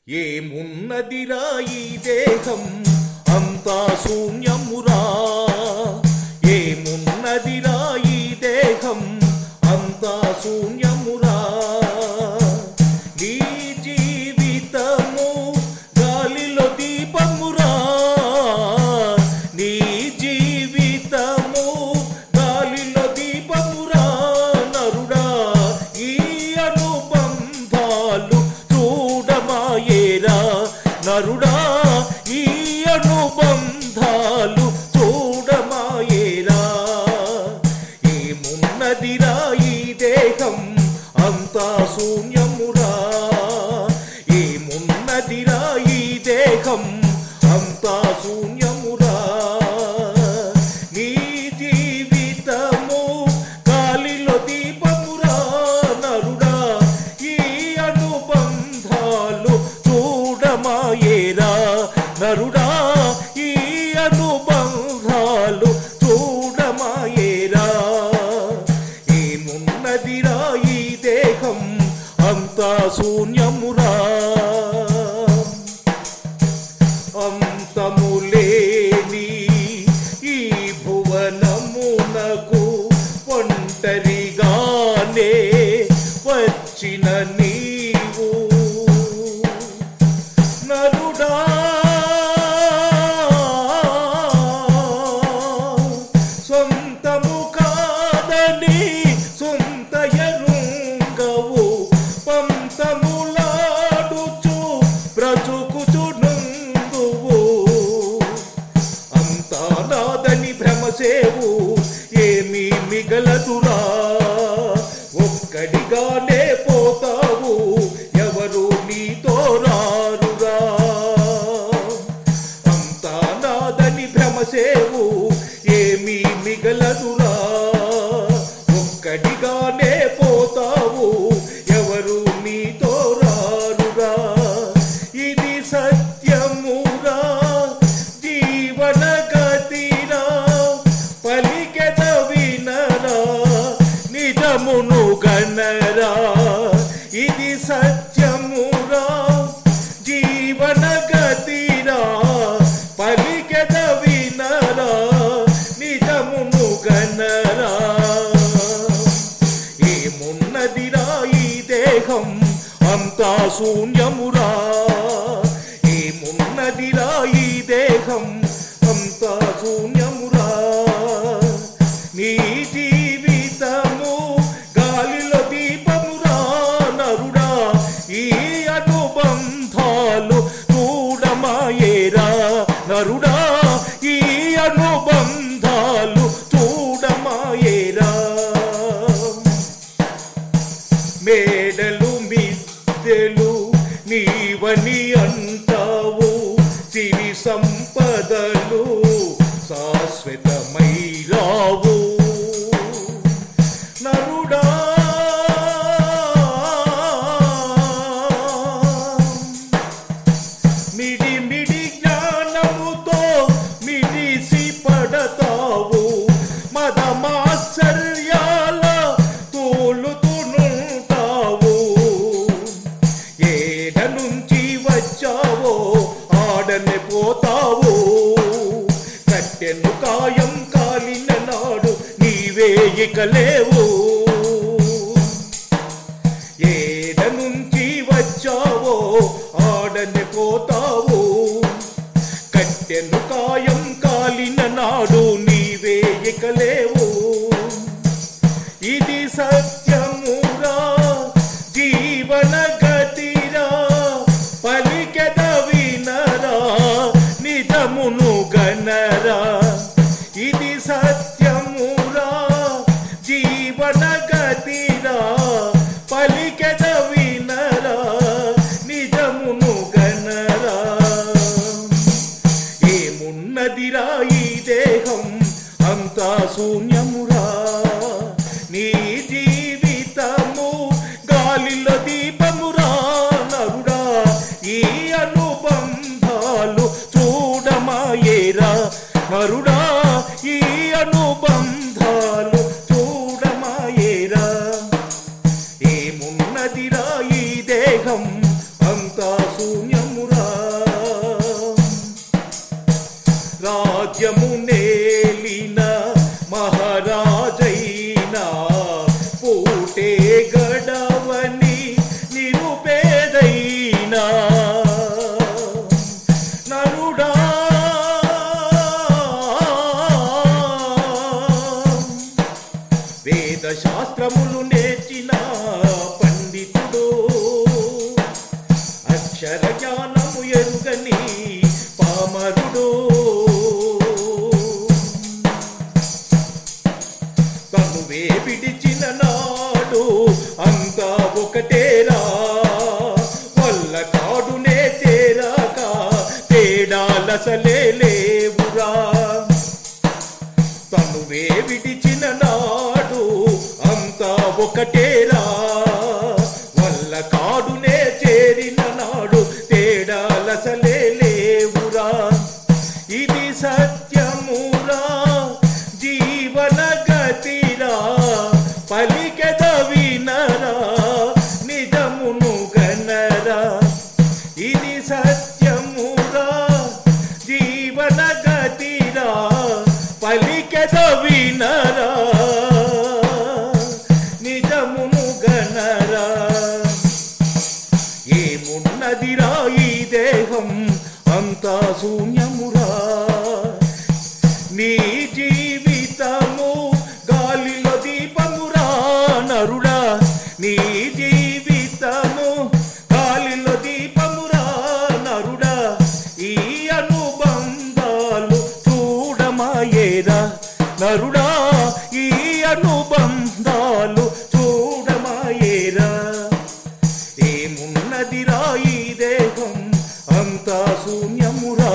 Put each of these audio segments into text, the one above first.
ఏమున్నదిరా ఈ దేహం అంతా శూన్యమురా ఏమున్నదిరా ఈ దేహం అంతా శూన్యమురా నీ జీవితము గాలిలో దీపమురా నీ జీవితము గాలిలో దీపమురా నరుడా ఈ అనుబంధాలు చూడమాయేరా నరుడా ఈ అనుబంధాలు చూడమాయేరా ఏమున్నదిరా ఈ దేహం అంతా శూన్యమురా ఏమున్నదిరా ఈ దేహం అంతా శూన్యమురా నీ జీవితము గాలిలో దీపమురా నరుడా ఈ అనుబంధాలు చూడమాయేరా నరుడా ఈ అనుబంధాలు చూడమాయేరా ఏమున్నదిరా ఈ దేహం అంతా శూన్యమురా అంతములేని ఈ భువనమునకు ఒంటరిగానే వచ్చిన నీవు నరుడా సొంతము కాదని సొంత ఎరుంగవు పంతములాడుచు బ్రతుకుచునుందువు అంతా నాదని భ్రమసేవు ఏమీ మిగలదురా ఒక్కడిగానే పోతావు ఎవరు నీతో రారురా అంతా నాదని భ్రమసేవు ఏమీ మిగలదురా ఒక్కడిగానే పోతావు ఎవరు నీతో రారురా ఇది సత్యమురా జీవన గతిరా పలికెద వినరా నిజమును గణరా ఇది సత్యమురా జీవన గతిరా పలికెద వినరా నిజమును గణరా ఏమున్నదిరా ఈ దేహం అంతా శూన్యమురా ఏమున్నదిరా ఈ దేహం అంతా శూన్యమురా నీ జీవితము గాలిలో దీపమురా నరుడా ఈ అనుబంధాలు చూడమాయేరా నరుడా ఈ అనుబంధాలు చూడమాయేరా మేడలు మిద్దెలు నీవని అంటావు సిరి సంపదలు శాశ్వతమై రావు నరుడా మిడి మిడి జ్ఞానముతో మిడిసి పడతావు మదమాశ్చర్యాల తోలుతునుంటావు ఏడ నుంచి వచ్చావో ఆడనే పోతావు కట్టెను కాయం కాలిన నాడు నీవే ఇక లేవు ఏడ నుంచి వచ్చావో ఆడని పోతావు కట్టెను కాయం కాలిన నాడు నీవే ఇక లేవు ఇది సత్యమురా జీవన గతిరా పలికెద వినరా నిజమును గణరా ఇది సత్యమురా జీవన గతిరా పలికెద వినరా నిజమును గణరా ఏమున్నదిరా ఈ దేహం అంతా శూన్యమురా నీ జీవితము గాలిలో దీపమురా నరుడా ఈ అనుబంధాలు చూడమాయేరా నరుడా ఈ అనుబంధాలు చూడమాయేరా ఏమున్నదిరా ఈ దేహం అంతా శూన్య అక్షర జ్ఞానము ఎరుగని పామరుడు తనువే విడిచిన నాడు అంతా ఒకటేరా వల్ల కాడునే చేరాక తేడాలసలే లేవురా తనువే విడిచిన నాడు అంతా ఒకటేరా వల్ల కాడునే చేరిన నాడు తేడాలసలే లేవురా ఇది సత్యమురా జీవన గతిరా పలికెద వినరా నిజమును గనరా ఇది సత్యమురా జీవన గతిరా పలికెద వినరా నిజమును గనరా ఏమున్నదిరా ఈ దేహం అంతా శూన్యమురా నీ జీవితము గాలిలో దీపమురా నరుడా నీ జీవితము గాలిలో దీపమురా నరుడా ఈ అనుబంధాలు చూడమాయేరా నరుడా ఈ అనుబంధాలు చూడమాయేరా ఏమున్నదిరా ఈ దేహం అంతా శూన్యమురా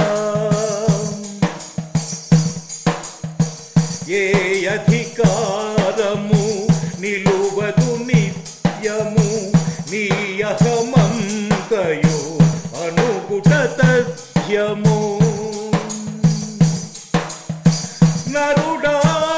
ఏ అధికారము నిలువదు నిత్యము నీ అహమంతయో అనుకుట తథ్యము నరుడా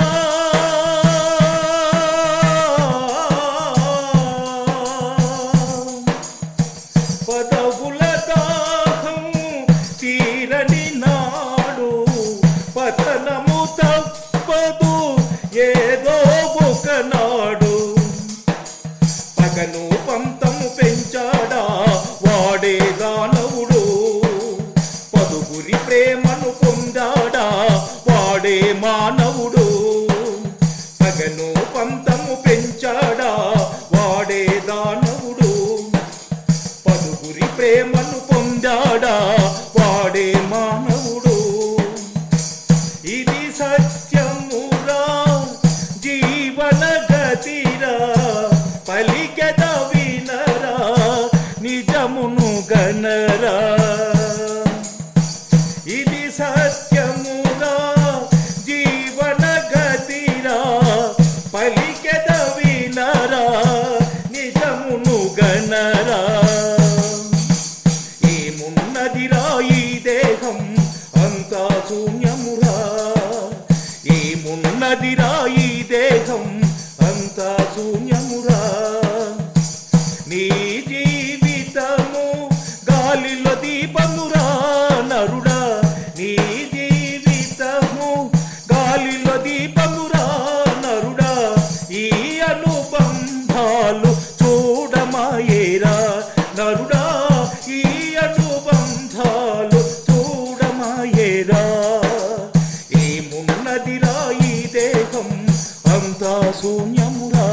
పదవుల దాహం తీరని నాడు పతనము తప్పదు ఏదో ఒకనాడు పగను పంతము పెంచాడా వాడే దానవుడు పదుగురి ప్రేమను పొందాడా వాడే మానవుడు పగను పంతము పెంచాడా వాడే దానవుడు పదుగురి ప్రేమను పొందాడా వాడే మానవుడు ఇది సత్యమురా జీవన గతిరా పలికెద వినరా నిజమును గనరా ఇది సత్యమురా జీవన గతిరా పలికెద వినరా నిజమును గనరా ఏమున్నదిరా ఈ దేహం అంతా శూన్యమురా ఏమున్నదిరా ఈ దేహం అంతా శూన్యమురా నీ జీవితము గాలిలో దీపమురా నరుడా నీ జీవితము గాలిలో దీపమురా నరుడా ఈ అనుబంధాలు చూడమాయేరా నరుడా ఈ అనుబంధాలు చూడమాయేరా ఏమున్నదిరా ఈ దేహం అంతా శూన్యమురా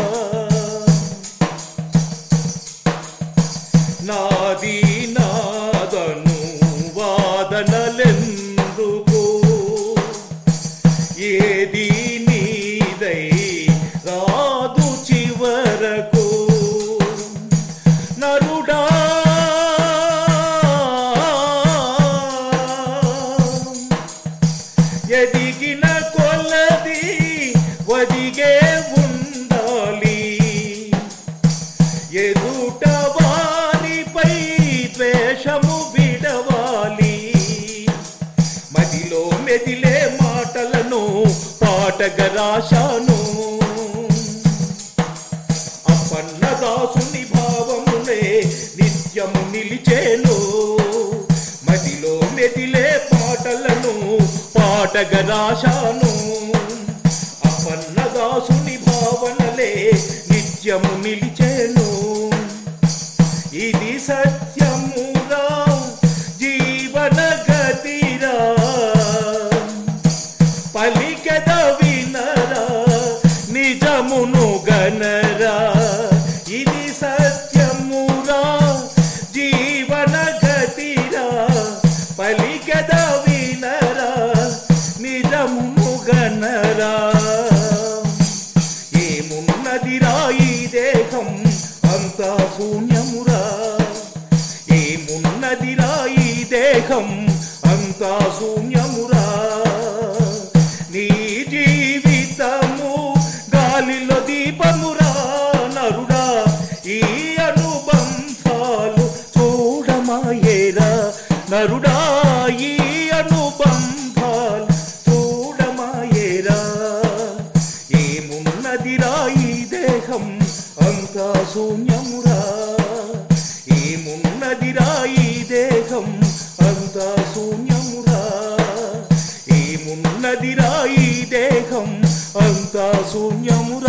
నాది నాదను వాదనలెందుకు ఏది నీదై రాదు చివరకు నరుడా ఎదిగిన కొలది వదిగే ఉండాలి ఎదుట వారిపై ద్వేషము విడవాలి మదిలో మెదిలే మాటలను పాటగా రాశాను అప్పన్నదాసుని భావములే నిత్యము నిలిచేను మదిలో మెదిలే పాటలను పాటగా రాశాను అప్పన్నదాసుని భావనలే నిత్యము నిలిచేను ఇది సత్యమురా జీవన గతిరా పలికెద వినరా నిజమును గనరా ఇది సత్యమురా జీవ ఏమున్నదిరా ఈ దేహం అంతా శూన్యమురా నీ జీవితము గాలిలో దీపమురా నరుడా ఈ అనుబంధాలు చూడమాయేరా నరుడా ఈ అనుబంధాలు చూడమాయేరా ఏమున్నదిరా ఈ దేహం అంతా శూన్యమురా ఏమున్నదిరా ఈ దేహం అంతా శూన్యమురా ఏమున్నదిరా ఈ దేహం అంతా శూన్యమురా